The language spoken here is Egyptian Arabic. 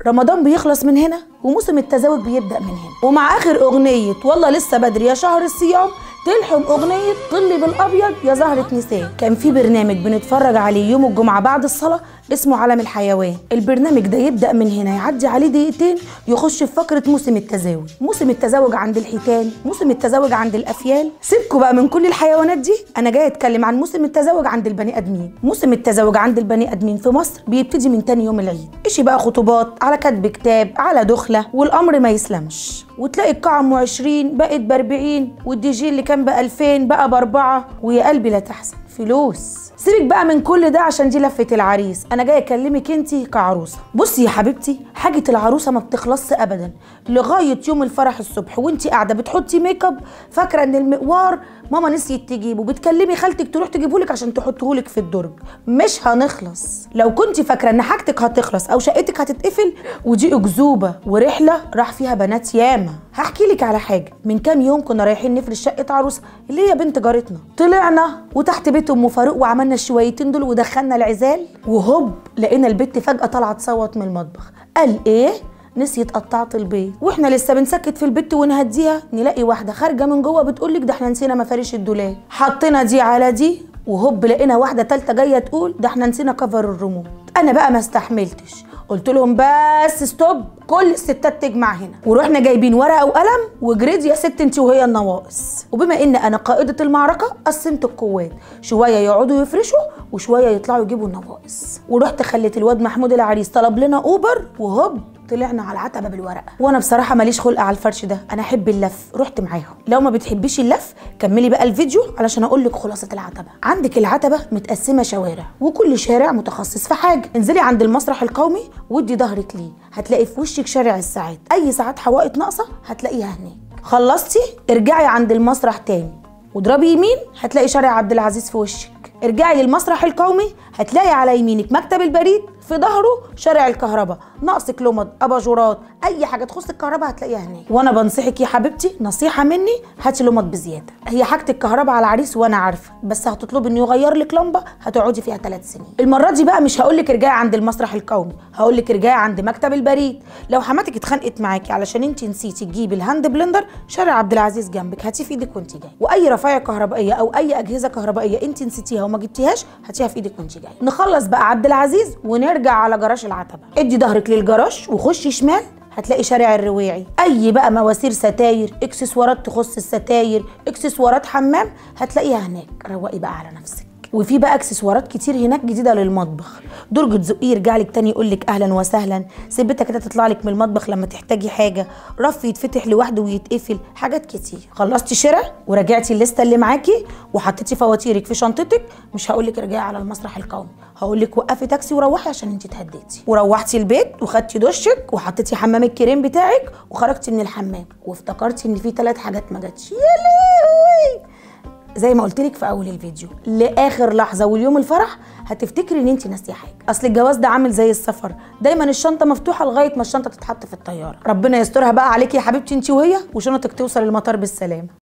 رمضان بيخلص من هنا وموسم التزاوج بيبدأ من هنا ومع آخر أغنية والله لسه بدري يا شهر الصيام تلحم أغنية طلي بالأبيض يا زهرة نساء كان في برنامج بنتفرج عليه يوم الجمعة بعد الصلاة اسمه عالم الحيوان البرنامج ده يبدأ من هنا يعدي عليه دقيقتين يخش في فقرة موسم التزاوج موسم التزاوج عند الحيتان موسم التزاوج عند الأفيال سيبكوا بقى من كل الحيوانات دي أنا جاي أتكلم عن موسم التزاوج عند البني آدمين موسم التزاوج عند البني آدمين في مصر بيبتدي من تاني يوم العيد إشي بقى خطوبات على كتب كتاب على دخلة والأمر ما يسلمش وتلاقي القاعة ام 20 بقت ب 40 والدي جي اللي كان ب 2000 بقى بأربعة ويا قلبي لا تحزن فلوس سيبك بقى من كل ده عشان دي لفة العريس انا جاي اكلمك انت كعروسة بصي يا حبيبتي حاجة العروسة ما بتخلصش ابدا لغاية يوم الفرح الصبح وانت قاعدة بتحطي ميك اب فاكرة ان المقوار ماما نسيت تجيبه بتكلمي خالتك تروح تجيبهولك عشان تحطهولك في الدرج مش هنخلص لو كنت فاكرة ان حاجتك هتخلص او شقتك هتتقفل ودي اكذوبة ورحلة راح فيها بنات ياما هحكي لك على حاجة من كام يوم كنا رايحين نفرش شقة عروسة اللي هي بنت جارتنا طلعنا وتحت بيت ام فاروق وعملنا الشويتين دول ودخلنا العزال وهوب لقينا البت فجأة طلعت تصوت من المطبخ قال ايه نسيت قطعت البيض واحنا لسه بنسكت في البت ونهديها نلاقي واحده خارجه من جوه بتقول لك ده احنا نسينا مفارش الدولاب حطينا دي على دي وهوب لقينا واحده تالته جايه تقول ده احنا نسينا كفر الريموت انا بقى ما استحملتش قلت لهم بس ستوب كل الستات تجمع هنا ورحنا جايبين ورقه وقلم وجريد يا ست انت وهي النواقص وبما ان انا قائده المعركه قسمت القوات شويه يقعدوا يفرشوا وشويه يطلعوا يجيبوا النواقص ورحت خليت الواد محمود العريس طلب لنا اوبر وهوب طلعنا على العتبه بالورقه وانا بصراحه ماليش خلق على الفرش ده انا احب اللف رحت معاهم لو ما بتحبيش اللف كملي بقى الفيديو علشان اقول لك خلاصه العتبه عندك العتبه متقسمه شوارع وكل شارع متخصص في حاجه انزلي عند المسرح القومي وادي ظهرك ليه هتلاقي في وشك شارع الساعات اي ساعات حوائط ناقصه هتلاقيها هناك خلصتي ارجعي عند المسرح تاني واضربي يمين هتلاقي شارع عبد العزيز في وشك ارجعي للمسرح القومي هتلاقي على يمينك مكتب البريد في ظهره شارع الكهرباء ناقصك لمض اباجورات اي حاجه تخص الكهرباء هتلاقيها هناك وانا بنصحك يا حبيبتي نصيحه مني هاتي لمض بزياده هي حاجه الكهرباء على العريس وانا عارفه بس هتطلبي انه يغير لك لمبه هتقعدي فيها ثلاث سنين المره دي بقى مش هقول لك ارجعي عند المسرح القومي هقول لك ارجعي عند مكتب البريد لو حماتك اتخانقت معاكي علشان انت نسيتي تجيبي الهاند بلندر شارع عبد العزيز جنبك هاتيه في ايدك وانت جاي واي رفايع كهربائيه او اي اجهزه كهربائيه انت نسيتيها وما جبتيهاش هاتيها في ايدك وانت جاي نخلص بقى عبد العزيز ونرجع على جراج العتبه ادي ظهرك للجراج وخشي شمال هتلاقي شارع الرواعي اي بقى مواسير ستاير اكسسوارات تخص الستاير اكسسوارات حمام هتلاقيها هناك روقي بقى على نفسك وفي بقى اكسسوارات كتير هناك جديده للمطبخ درج تزقيه يرجع لك تاني يقول لك اهلا وسهلا سبتها كده تطلع لك من المطبخ لما تحتاجي حاجه رف يتفتح لوحده ويتقفل حاجات كتير خلصتي شراء وراجعتي الليسته اللي معاكي وحطيتي فواتيرك في شنطتك مش هقول لك ارجعي على المسرح القومي هقول لك وقفي تاكسي وروحي عشان انت اتهديتي وروحتي البيت وخدتي دشك وحطيتي حمام الكريم بتاعك وخرجتي من الحمام وافتكرتي ان في ثلاث حاجات ما جاتش يا لهوي زي ما قلت لك في اول الفيديو لاخر لحظه واليوم الفرح هتفتكري ان انت ناسيه حاجه اصل الجواز ده عامل زي السفر دايما الشنطه مفتوحه لغايه ما الشنطه تتحط في الطياره ربنا يسترها بقى عليكي يا حبيبتي انت وهي وشنطك توصل المطار بالسلامه